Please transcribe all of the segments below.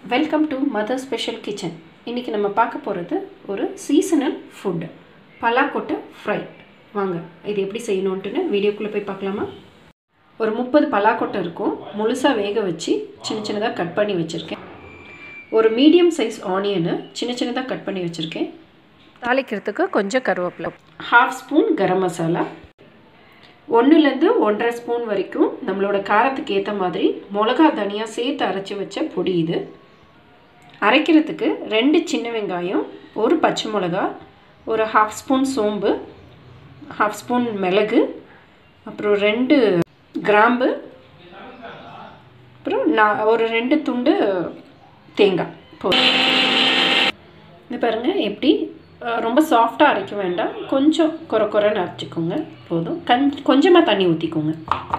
welcome to mother special kitchen இன்றைக்கி நம்ம பார்க்க போகிறது ஒரு சீசனல் ஃபுட்டு பலாக்கொட்டை ஃப்ரை வாங்க இது எப்படி செய்யணுன்ட்டுன்னு வீடியோக்குள்ளே போய் பார்க்கலாமா ஒரு முப்பது பலாக்கொட்டை இருக்கும் முழுசாக வேக வச்சு சின்ன சின்னதாக கட் பண்ணி வச்சுருக்கேன் ஒரு மீடியம் சைஸ் ஆனியனை சின்ன சின்னதாக கட் பண்ணி வச்சுருக்கேன் தாளிக்கிறதுக்கு கொஞ்சம் கருவேப்பிலை ஹாஃப் ஸ்பூன் கரம் மசாலா ஒன்றுலேருந்து ஒன்றரை ஸ்பூன் வரைக்கும் நம்மளோட காரத்துக்கு ஏற்ற மாதிரி மிளகா தனியாக சேர்த்து அரைச்சி வச்ச பொடி இது அரைக்கிறதுக்கு ரெண்டு சின்ன வெங்காயம் ஒரு பச்சை மிளகா ஒரு ஹாஃப் ஸ்பூன் சோம்பு ஹாஃப் ஸ்பூன் மிளகு அப்புறம் ரெண்டு கிராம்பு அப்புறம் நான் ஒரு ரெண்டு துண்டு தேங்காய் போதும் இது பாருங்கள் எப்படி ரொம்ப சாஃப்டாக அரைக்க வேண்டாம் கொஞ்சம் குறை குறைன்னு அரைச்சிக்கோங்க போதும் கண் கொஞ்சமாக தண்ணி ஊற்றிக்கோங்க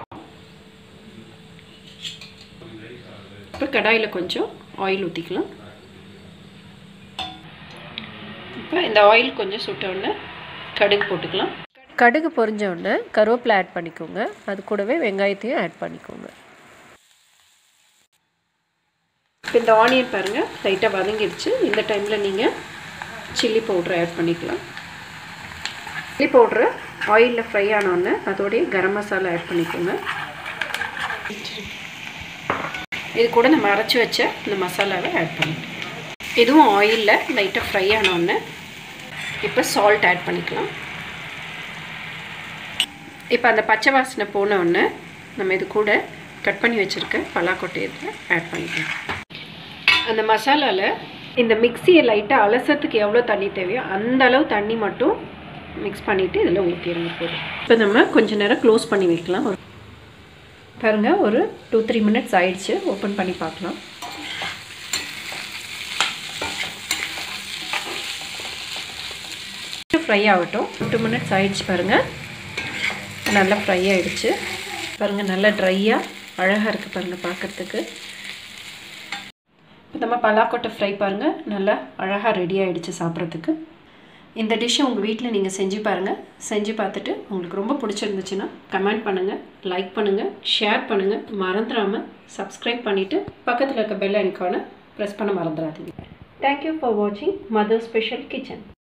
இப்போ கடாயில் கொஞ்சம் ஆயில் ஊற்றிக்கலாம் இப்போ இந்த ஆயில் கொஞ்சம் சுட்டவுடனே கடுகு போட்டுக்கலாம் கடுகு பொரிஞ்ச உடனே கருவேப்பிலை ஆட் பண்ணிக்கோங்க அது கூடவே வெங்காயத்தையும் ஆட் பண்ணிக்கோங்க இப்போ இந்த ஆனியன் பாருங்கள் லைட்டாக வதங்கிடுச்சு இந்த டைமில் நீங்கள் சில்லி பவுட்ரு ஆட் பண்ணிக்கலாம் சில்லி பவுட்ரு ஆயிலில் ஃப்ரை ஆனோடனே அதோடைய கரம் மசாலா ஆட் பண்ணிக்கோங்க இது கூட நம்ம அரைச்சி வச்ச இந்த மசாலாவை ஆட் பண்ணிக்கலாம் இதுவும் ஆயிலில் லைட்டாக ஃப்ரை ஆனோடனே இப்போ சால்ட் ஆட் பண்ணிக்கலாம் இப்போ அந்த பச்சை வாசனை போனோடனே நம்ம இது கூட கட் பண்ணி வச்சுருக்க பலாக்கொட்டை இதில் ஆட் பண்ணிக்கலாம் அந்த மசாலாவில் இந்த மிக்சியை லைட்டாக அலசத்துக்கு எவ்வளோ தண்ணி தேவையோ அந்த அளவு தண்ணி மட்டும் மிக்ஸ் பண்ணிவிட்டு இதில் ஊற்றிடுங்க போதும் இப்போ நம்ம கொஞ்சம் நேரம் க்ளோஸ் பண்ணி வைக்கலாம் ஒரு பாருங்கள் ஒரு டூ த்ரீ மினிட்ஸ் ஆயிடுச்சு ஓப்பன் பண்ணி பார்க்கலாம் ஃப்ரை ஆகட்டும் டூ மினிட்ஸ் ஆயிடுச்சு பாருங்கள் நல்லா ஃப்ரை ஆகிடுச்சு பாருங்கள் நல்லா ட்ரையாக அழகாக இருக்குது பாருங்கள் பார்க்குறதுக்கு இப்போ நம்ம பலாக்கொட்டை ஃப்ரை பாருங்கள் நல்லா அழகாக ரெடி ஆகிடுச்சு சாப்பிட்றதுக்கு இந்த டிஷ்ஷை உங்கள் வீட்டில் நீங்கள் செஞ்சு பாருங்கள் செஞ்சு பார்த்துட்டு உங்களுக்கு ரொம்ப பிடிச்சிருந்துச்சுன்னா கமெண்ட் பண்ணுங்கள் லைக் பண்ணுங்கள் ஷேர் பண்ணுங்கள் மறந்துடாமல் சப்ஸ்கிரைப் பண்ணிவிட்டு பக்கத்தில் இருக்க பெல் ஐக்கானை ப்ரெஸ் பண்ண மறந்துடாதீங்க தேங்க்யூ ஃபார் வாட்சிங் மதர் ஸ்பெஷல் கிச்சன்